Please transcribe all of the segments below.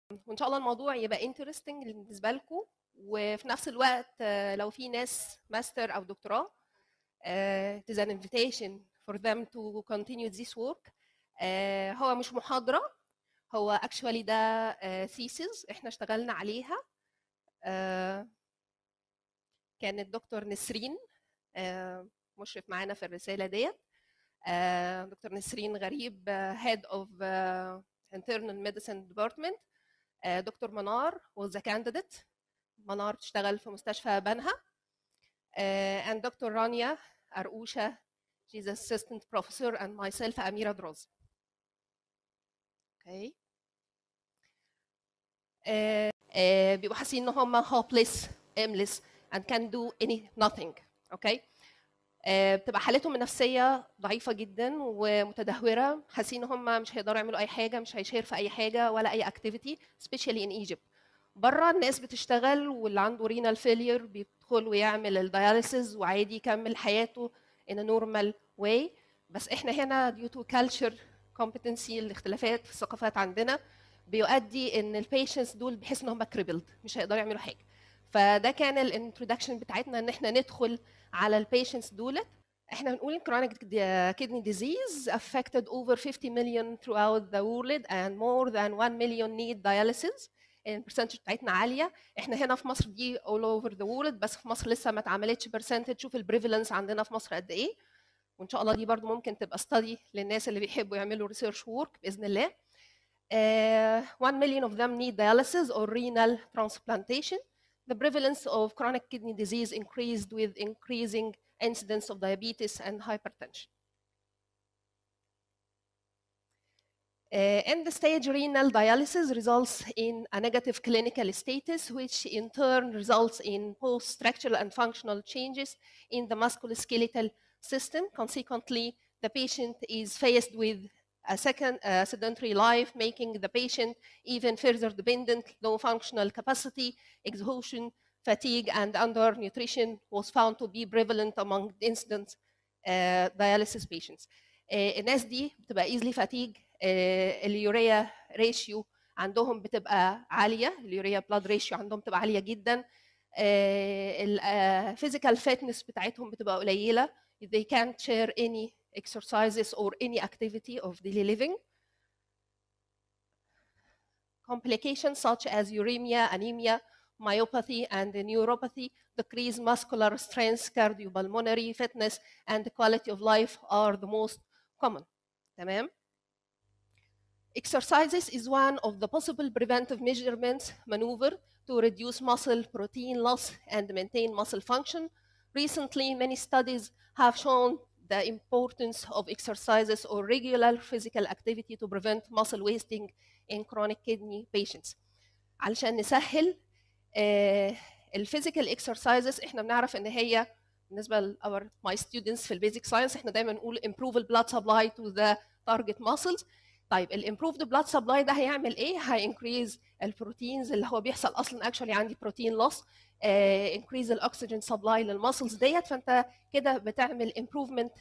وان شاء الله الموضوع يبقى انترستنج بالنسبه لكم وفي نفس الوقت آه، لو في ناس ماستر او دكتوراه آه، it is an invitation for them to continue this work آه، هو مش محاضره هو actually ده thesis احنا اشتغلنا عليها آه، كانت دكتور نسرين آه، مشرف معانا في الرساله ديت آه، دكتور نسرين غريب آه، head of آه، internal medicine department آه، دكتور منار was a candidate منار بتشتغل في مستشفى بنها آه، and دكتور رانيا أرقوشة she's assistant professor and myself أميرة دروز okay. آه، آه، بيبقوا حاسين ان هم hopeless aimless and can do any nothing اوكي آه، بتبقى حالتهم النفسيه ضعيفه جدا ومتدهوره حاسين ان هم مش هيقدروا يعملوا اي حاجه مش هيشير في اي حاجه ولا اي activity especially in Egypt بره الناس بتشتغل واللي عنده رينال فيلير بيدخل ويعمل الدياليسيز وعادي يكمل حياته in a normal way بس احنا هنا due to culture competency الاختلافات في الثقافات عندنا بيؤدي ان البيشنتس دول بيحسوا ان هم كريبلد مش هيقدروا يعملوا حاجه فده كان الانترودكشن بتاعتنا ان احنا ندخل على البيشنتس دولت احنا بنقول chronic kidney disease affected over 50 million throughout the world and more than 1 million need dialysis البرسنتج بتاعتنا عاليه احنا هنا في مصر دي all over the world بس في مصر لسه ما اتعملتش برسنتج شوف البريفالنس عندنا في مصر قد ايه وان شاء الله دي برضو ممكن تبقى ستادي للناس اللي بيحبوا يعملوا ريسيرش وورك باذن الله Uh, 1 million of them need dialysis or renal transplantation. The prevalence of chronic kidney disease increased with increasing incidence of diabetes and hypertension. Uh, end-stage renal dialysis results in a negative clinical status, which in turn results in post-structural and functional changes in the musculoskeletal system. Consequently, the patient is faced with a second uh, sedentary life, making the patient even further dependent, low functional capacity, exhaustion, fatigue, and undernutrition was found to be prevalent among incident uh, dialysis patients. Uh, الناس دي بتبقى easily fatigue uh, اليوريا ريشيو عندهم بتبقى عالية اليوريا blood ratio عندهم بتبقى عالية جدا الفيزيكال fitness بتاعتهم بتبقى قليلة they can't share any exercises or any activity of daily living. Complications such as uremia, anemia, myopathy, and neuropathy, decreased muscular strength, cardiopulmonary fitness, and quality of life are the most common. تمام؟ Exercises is one of the possible preventive measurements maneuver to reduce muscle protein loss and maintain muscle function. Recently, many studies have shown the importance of exercises or regular physical activity to prevent muscle wasting in chronic kidney patients. علشان نسهل الفيزيكال اكسرسايزز احنا بنعرف ان هي بالنسبه ل our my students في البيزك ساينس احنا دايما نقول improve the blood supply to the target muscles طيب الامبروفد بلاد سبلاي ده هيعمل ايه؟ هينكريز البروتينز اللي هو بيحصل اصلا اكشولي عندي بروتين لوس انكريز الاكسجين سبلاي للمسلز ديت فانت كده بتعمل امبروفمنت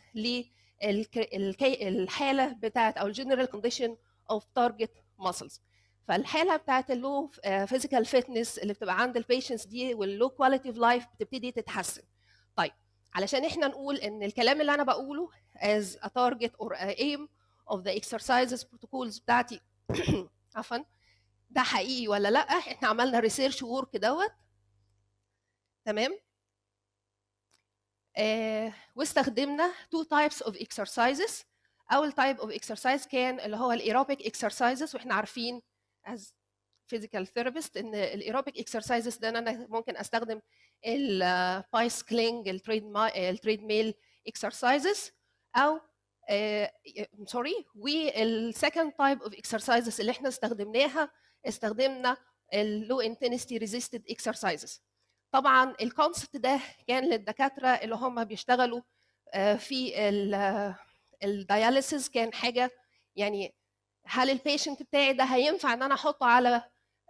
للحاله بتاعت او الجنرال كونديشن اوف تارجت مسلز فالحاله بتاعت اللو فيزيكال فيتنس اللي بتبقى عند البيشنتس دي واللو كواليتي اوف لايف بتبتدي تتحسن طيب علشان احنا نقول ان الكلام اللي انا بقوله as a target or a aim of the exercises protocols بتاعتي عفوا ده حقيقي ولا لا احنا عملنا ريسيرش وورك دوت تمام آه واستخدمنا two types of exercises اول type of exercise كان اللي هو الايروبيك exercises واحنا عارفين as physical therapist ان الايروبيك exercises ده انا ممكن استخدم البايسكلينج التريد التريد ميل exercises او سوري والسكند تايب اوف اكسرسايزز اللي احنا استخدمناها استخدمنا اللو انتنسيتي ريزيستد اكسرسايزز طبعا الكونسبت ده كان للدكاتره اللي هم بيشتغلوا في الدياليسيس كان حاجه يعني هل البيشنت بتاعي ده هينفع ان انا احطه على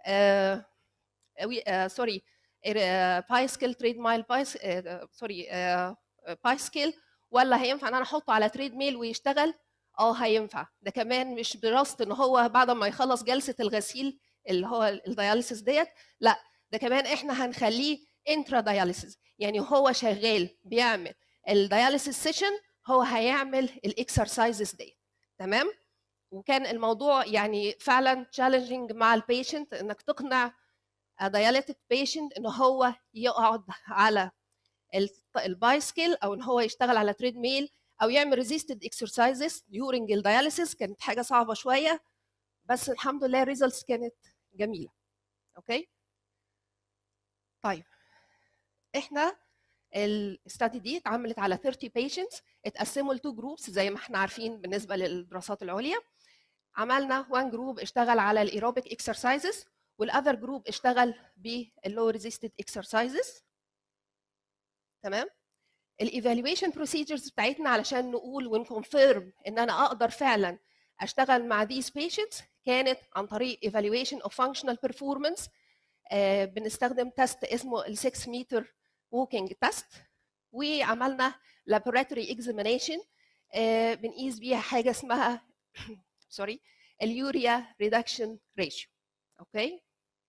سوري بايسكل تريد مايل بايس سوري بايسكل ولا هينفع ان انا احطه على تريد ميل ويشتغل اه هينفع ده كمان مش برصد ان هو بعد ما يخلص جلسه الغسيل اللي هو الدياليسيس ديت لا ده كمان احنا هنخليه انترا دياليسيس يعني هو شغال بيعمل الدياليسيس سيشن هو هيعمل الاكسرسايزز ديت تمام وكان الموضوع يعني فعلا تشالنجينج مع البيشنت انك تقنع دياليتيك بيشنت ان هو يقعد على البايسكل او ان هو يشتغل على تريد ميل او يعمل ريزيستد اكسرسايزز ديورنج الدياليسيس كانت حاجه صعبه شويه بس الحمد لله الريزلتس كانت جميله اوكي طيب احنا الستادي دي اتعملت على 30 patients اتقسموا لتو جروبس زي ما احنا عارفين بالنسبه للدراسات العليا عملنا وان جروب اشتغل على الايروبيك اكسرسايزز والاذر جروب اشتغل باللو ريزيستد اكسرسايزز تمام الايفالويشن بروسيجرز بتاعتنا علشان نقول ونكونفيرم ان انا اقدر فعلا اشتغل مع these patients كانت عن طريق evaluation of functional performance آه بنستخدم تيست اسمه ال 6 متر walking تيست وعملنا laboratory examination آه بنقيس بيها حاجه اسمها سوري اليوريا ريدكشن ريشيو اوكي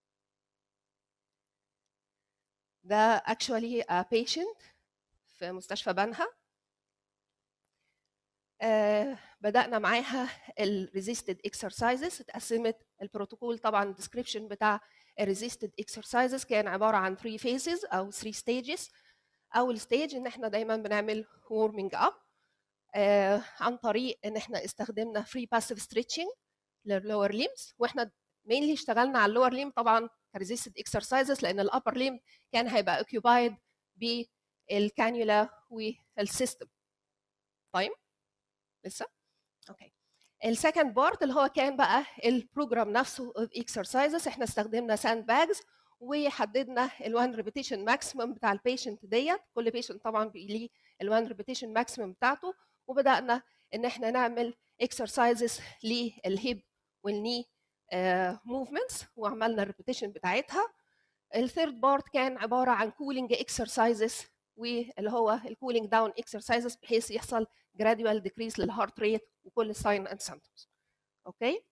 ده actually a patient في مستشفى بنها آه بدأنا معاها الريزيستد اكسرسايزز اتقسمت البروتوكول طبعا الديسكريبشن بتاع الريزيستد اكسرسايزز كان عباره عن 3 phases او 3 stages اول ستيج ان احنا دايما بنعمل warming up آه عن طريق ان احنا استخدمنا free passive stretching للlower limbs واحنا mainly اشتغلنا على اللور ليم طبعا كريزيستد اكسرسايزز لان الابر ليم كان هيبقى occupied بالكانيولا والسيستم طيب لسه اوكي السكند بارت اللي هو كان بقى البروجرام نفسه اوف اكسرسايزز احنا استخدمنا ساند باجز وحددنا ال1 ريبيتيشن ماكسيمم بتاع البيشنت ديت كل بيشنت طبعا ليه ال1 ريبيتيشن ماكسيمم بتاعته وبدانا ان احنا نعمل اكسرسايزز للهيب والني موفمنتس وعملنا الريبيتيشن بتاعتها الثيرد بارت كان عباره عن كولينج اكسرسايزز واللي هو الكولينج داون اكسرسايزز بحيث يحصل gradual decrease للهارت ريت وكل sign and symptoms اوكي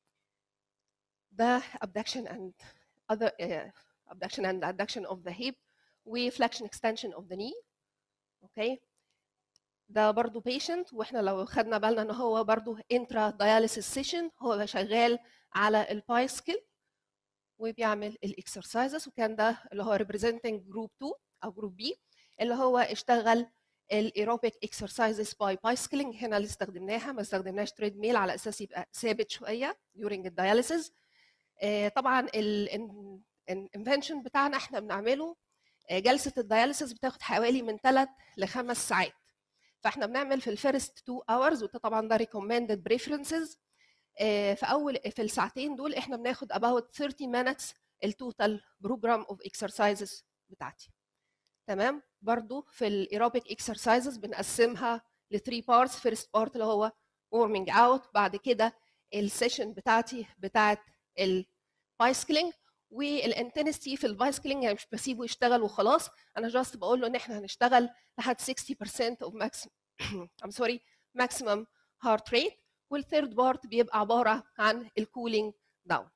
ده abduction and other uh, abduction and adduction of the hip وفlexion extension of the knee اوكي ده برضو patient واحنا لو خدنا بالنا ان هو برضو intra dialysis session هو شغال على البايسكل وبيعمل الاكسرسايزز وكان ده اللي هو representing group 2 او group B اللي هو اشتغل الايروبيك اكسرسايزز باي بايسكلينج هنا اللي استخدمناها ما استخدمناش تريد ميل على اساس يبقى ثابت شويه during الدياليسيز طبعا الانفنشن بتاعنا احنا بنعمله جلسه الدياليسيز بتاخد حوالي من 3 ل 5 ساعات فاحنا بنعمل في الفيرست 2 اورز وده طبعا ده ريكومندد بريفرنسز في اول في الساعتين دول احنا بناخد about 30 minutes التوتال بروجرام اوف اكسرسايزز بتاعتي تمام برضو في الايروبيك اكسرسايزز بنقسمها ل 3 بارتس فيرست بارت اللي هو warming اوت بعد كده السيشن بتاعتي بتاعت البايسكلينج والانتنستي في البايسكلينج يعني مش بسيبه يشتغل وخلاص انا جاست بقول له ان احنا هنشتغل لحد 60% اوف ماكسيمم ام سوري ماكسيمم هارت ريت والثيرد بارت بيبقى عباره عن الكولينج داون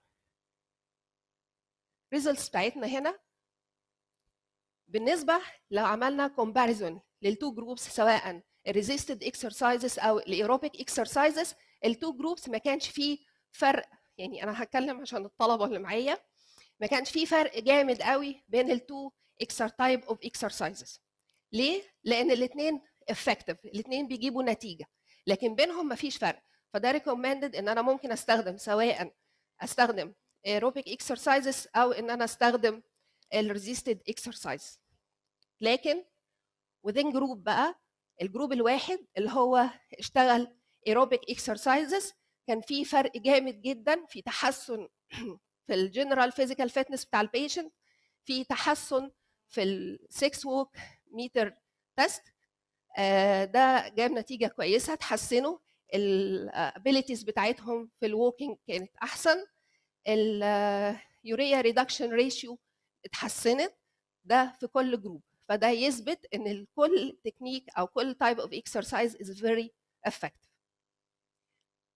ريزلتس بتاعتنا هنا بالنسبه لو عملنا كومباريزون للتو جروبس سواء الريزيستد اكسرسايزز او الايروبيك اكسرسايزز التو جروبس ما كانش فيه فرق يعني انا هتكلم عشان الطلبه اللي معايا ما كانش فيه فرق جامد قوي بين التو اكسر تايب اوف اكسرسايزز ليه لان الاثنين افكتيف الاثنين بيجيبوا نتيجه لكن بينهم ما فيش فرق فده ريكومندد ان انا ممكن استخدم سواء استخدم ايروبيك اكسرسايزز او ان انا استخدم الريزيستد اكسرسايز لكن within جروب بقى الجروب الواحد اللي هو اشتغل ايروبيك اكسرسايزز كان في فرق جامد جدا في تحسن في الجنرال فيزيكال فيتنس بتاع البيشنت في تحسن في السكس ووك ميتر تيست ده جاب نتيجه كويسه تحسنوا الابيليتيز بتاعتهم في الووكينج كانت احسن اليوريا ريدكشن ريشيو اتحسنت ده في كل جروب فده يثبت ان كل تكنيك او كل تايب اوف اكسرسايز از فيري effective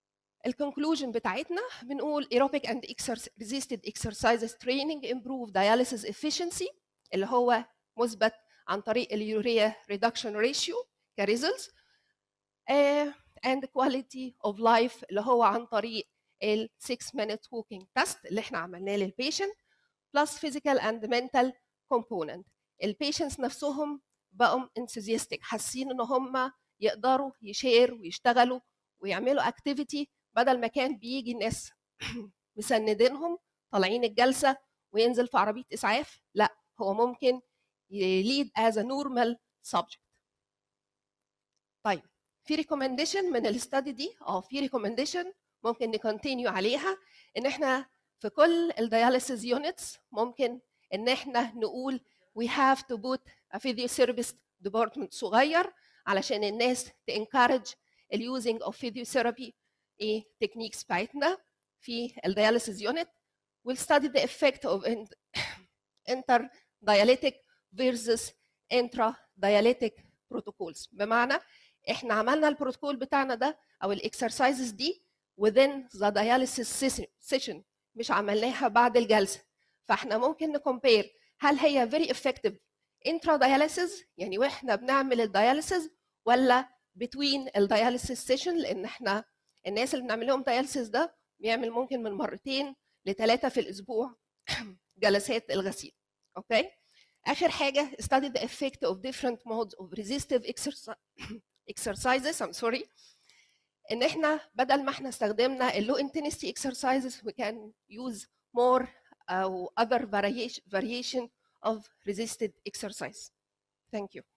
الكونكلوجن بتاعتنا بنقول aerobic and exercise, resisted exercises training improve dialysis efficiency اللي هو مثبت عن طريق اليوريا reduction ratio كريزلتس uh, and quality of life اللي هو عن طريق ال 6 minute walking test اللي احنا عملناه للبيشنت plus physical and mental component البيشنتس نفسهم بقوا enthusiastic حاسين ان هم يقدروا يشير ويشتغلوا ويعملوا activity بدل ما كان بيجي ناس مسندينهم طالعين الجلسه وينزل في عربيه اسعاف لا هو ممكن يليد as a normal subject طيب في ريكومنديشن من الاستادي دي اه في ريكومنديشن ممكن نكونتينيو عليها ان احنا في كل الدياليسيس يونتس ممكن ان احنا نقول we have to put a physiotherapist department صغير علشان الناس تencourage اليوزنج اوف physiotherapy ايه تكنيكس بتاعتنا في الدياليسيس يونت we'll study the effect of interdialytic versus intradialytic protocols بمعنى احنا عملنا البروتوكول بتاعنا ده او الاكسرسايزز دي within the dialysis session مش عملناها بعد الجلسه فاحنا ممكن نكومبير هل هي very effective intradialysis يعني واحنا بنعمل الدياليسيس ولا between الدياليسيس سيشن لان احنا الناس اللي بنعمل لهم دياليسيس ده بيعمل ممكن من مرتين لثلاثه في الاسبوع جلسات الغسيل اوكي اخر حاجه study the effect of different modes of resistive exercises I'm sorry ان احنا بدل ما احنا استخدمنا اللو intensity exercises we can use more او other variation variation of resisted exercise thank you